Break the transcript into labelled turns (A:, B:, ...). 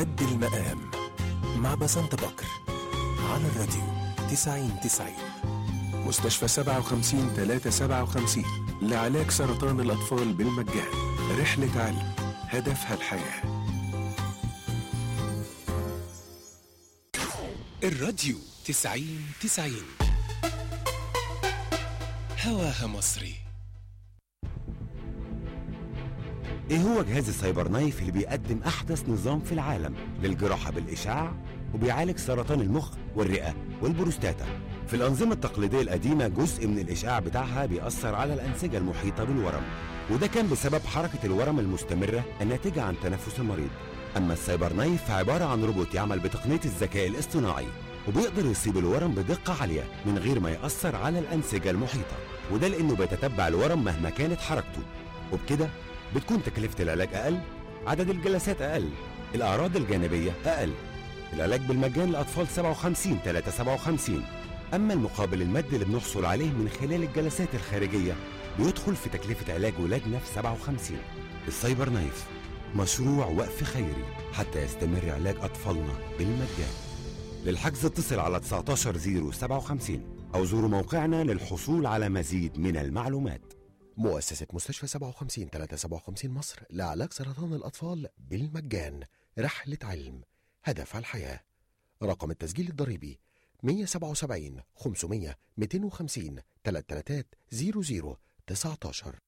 A: قد المقام مع بسنت بكر على الراديو 90 90 مستشفى 57 357 لعلاج سرطان الأطفال بالمجان رحلة علم هدفها الحياة الراديو 90 90 هواها مصري
B: ايه هو جهاز السايبر نايف اللي بيقدم احدث نظام في العالم للجراحه بالاشعاع وبيعالج سرطان المخ والرئه والبروستاتا في الانظمه التقليديه القديمه جزء من الاشعاع بتاعها بيأثر على الانسجه المحيطه بالورم وده كان بسبب حركه الورم المستمره الناتجه عن تنفس المريض اما السايبر نايف فعباره عن روبوت يعمل بتقنيه الذكاء الاصطناعي وبيقدر يصيب الورم بدقه عاليه من غير ما يأثر على الانسجه المحيطه وده لانه بيتتبع الورم مهما كانت حركته وبكده بتكون تكلفة العلاج أقل عدد الجلسات أقل الأعراض الجانبية أقل العلاج بالمجان لأطفال 57 3 57 أما المقابل المادي اللي بنحصل عليه من خلال الجلسات الخارجية بيدخل في تكلفة علاج ولادنا في 57 السايبر نايف مشروع وقف خيري حتى يستمر علاج أطفالنا بالمجان للحجز اتصل على 19057 أو زوروا موقعنا للحصول على مزيد من المعلومات
C: مؤسسة مستشفى 57 357 مصر لعلاج سرطان الأطفال بالمجان رحلة علم هدف الحياة رقم التسجيل الضريبي 177 500 250 33 00 19